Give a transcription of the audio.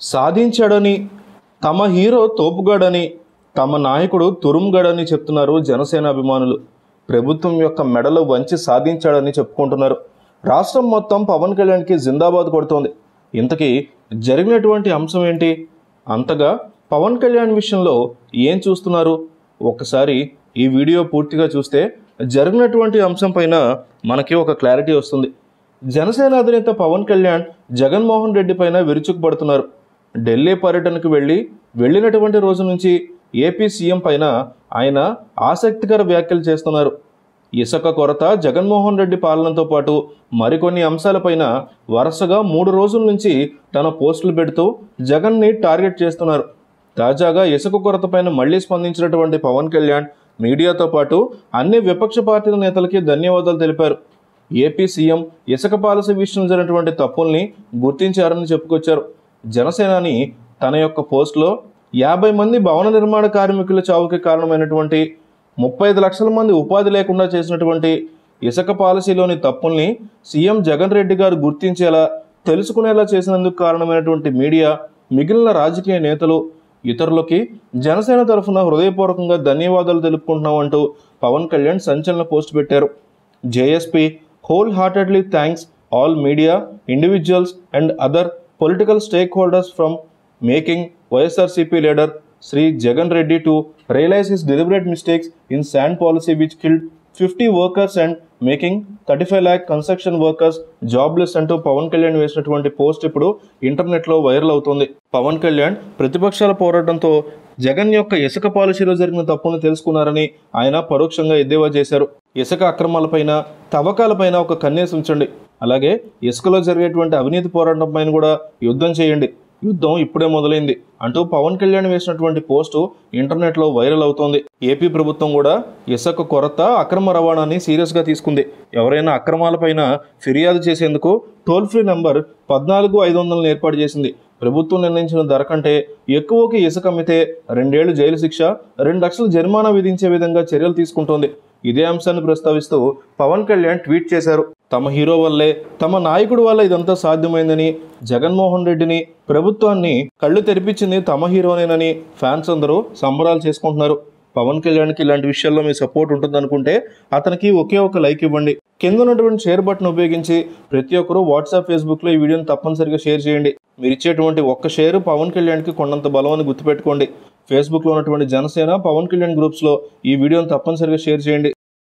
సాధించాడని తమ హీరో తోపుగాడని తమ నాయకుడు తురుంగడని చెప్తున్నారు జనసేన అభిమానులు ప్రభుత్వం యొక్క మెడలు వంచి సాధించాడని చెప్పుకుంటున్నారు రాష్ట్రం మొత్తం పవన్ కళ్యాణ్కి జిందాబాద్ కొడుతోంది ఇంతకీ జరిగినటువంటి అంశం ఏంటి అంతగా పవన్ కళ్యాణ్ విషయంలో ఏం చూస్తున్నారు ఒకసారి ఈ వీడియో పూర్తిగా చూస్తే జరిగినటువంటి అంశం పైన మనకి ఒక క్లారిటీ వస్తుంది జనసేన అధినేత పవన్ కళ్యాణ్ జగన్మోహన్ రెడ్డి పైన విరుచుకుపడుతున్నారు ఢిల్లీ పర్యటనకు వెళ్ళి వెళ్ళినటువంటి రోజు నుంచి ఏపీ సీఎం పైన ఆయన ఆసక్తికర వ్యాఖ్యలు చేస్తున్నారు ఇసుక కొరత జగన్మోహన్ రెడ్డి పాలనతో పాటు మరికొన్ని అంశాలపైన వరుసగా మూడు రోజుల నుంచి తన పోస్టులు పెడుతూ జగన్ని టార్గెట్ చేస్తున్నారు తాజాగా ఇసుక కొరత పైన మళ్లీ స్పందించినటువంటి పవన్ కళ్యాణ్ మీడియాతో పాటు అన్ని విపక్ష పార్టీల నేతలకి ధన్యవాదాలు తెలిపారు ఏపీ సీఎం ఇసుక పాలసీ విషయంలో జరిగినటువంటి తప్పుల్ని గుర్తించారని చెప్పుకొచ్చారు జనసేనాని తన యొక్క పోస్టులో యాభై మంది భవన నిర్మాణ కార్మికుల చావుకి కారణమైనటువంటి ముప్పై ఐదు లక్షల మంది ఉపాధి లేకుండా చేసినటువంటి ఇసుక పాలసీలోని తప్పుల్ని సీఎం జగన్ రెడ్డి గారు గుర్తించేలా తెలుసుకునేలా చేసినందుకు కారణమైనటువంటి మీడియా మిగిలిన రాజకీయ నేతలు ఇతరులకి జనసేన తరఫున హృదయపూర్వకంగా ధన్యవాదాలు తెలుపుకుంటున్నాం అంటూ పవన్ కళ్యాణ్ సంచలన పోస్ట్ పెట్టారు JSP wholeheartedly thanks all media individuals and other political stakeholders from making YSRCP leader Shri Jagan Reddy to realise his deliberate mistakes in sand policy which killed fifty workers and making thirty five lakh construction workers jobless అంటూ పవన్ కళ్యాణ్ వేసినటువంటి post ఇప్పుడు ఇంటర్నెట్లో viral అవుతుంది పవన్ కళ్యాణ్ ప్రతిపక్షాల పోరాటంతో జగన్ యొక్క ఇసుక పాలసీలో జరిగిన తప్పును తెలుసుకున్నారని ఆయన పరోక్షంగా ఎద్దేవా చేశారు ఇసుక అక్రమాలపైన తవ్వకాలపైన ఒక కన్నేసి ఉంచండి అలాగే ఇసుకలో జరిగేటువంటి అవినీతి పోరాటం పైన కూడా యుద్ధం చేయండి యుద్ధం ఇప్పుడే మొదలైంది అంటూ పవన్ కళ్యాణ్ వేసినటువంటి పోస్టు ఇంటర్నెట్లో వైరల్ అవుతోంది ఏపీ ప్రభుత్వం కూడా ఇసుక కొరత అక్రమ రవాణాని సీరియస్గా తీసుకుంది ఎవరైనా అక్రమాలపైన ఫిర్యాదు చేసేందుకు టోల్ ఫ్రీ నంబర్ పద్నాలుగు ఐదు వందలను ఏర్పాటు చేసింది ప్రభుత్వం నిర్ణయించిన ధర కంటే ఎక్కువకి ఇసుక అమ్మితే రెండేళ్లు జైలు శిక్ష రెండు లక్షలు జరిమానా విధించే విధంగా చర్యలు తీసుకుంటోంది ఇదే అంశాన్ని ప్రస్తావిస్తూ పవన్ కళ్యాణ్ ట్వీట్ చేశారు తమ హీరో వల్లే తమ నాయకుడి వల్ల ఇదంతా సాధ్యమైందని జగన్మోహన్ రెడ్డిని ప్రభుత్వాన్ని కళ్ళు తెరిపించింది తమ హీరోనేనని ఫ్యాన్స్ అందరూ సంబరాలు చేసుకుంటున్నారు పవన్ కళ్యాణ్కి ఇలాంటి విషయాల్లో మీ సపోర్ట్ ఉంటుందనుకుంటే అతనికి ఒకే ఒక లైక్ ఇవ్వండి కింద ఉన్నటువంటి షేర్ బటన్ ఉపయోగించి ప్రతి ఒక్కరూ వాట్సాప్ ఫేస్బుక్లో ఈ వీడియోని తప్పనిసరిగా షేర్ చేయండి మీరు ఇచ్చేటువంటి ఒక్క షేరు పవన్ కళ్యాణ్కి కొండంత బలం అని గుర్తుపెట్టుకోండి ఫేస్బుక్లో ఉన్నటువంటి జనసేన పవన్ కళ్యాణ్ గ్రూప్స్లో ఈ వీడియోని తప్పనిసరిగా షేర్ చేయండి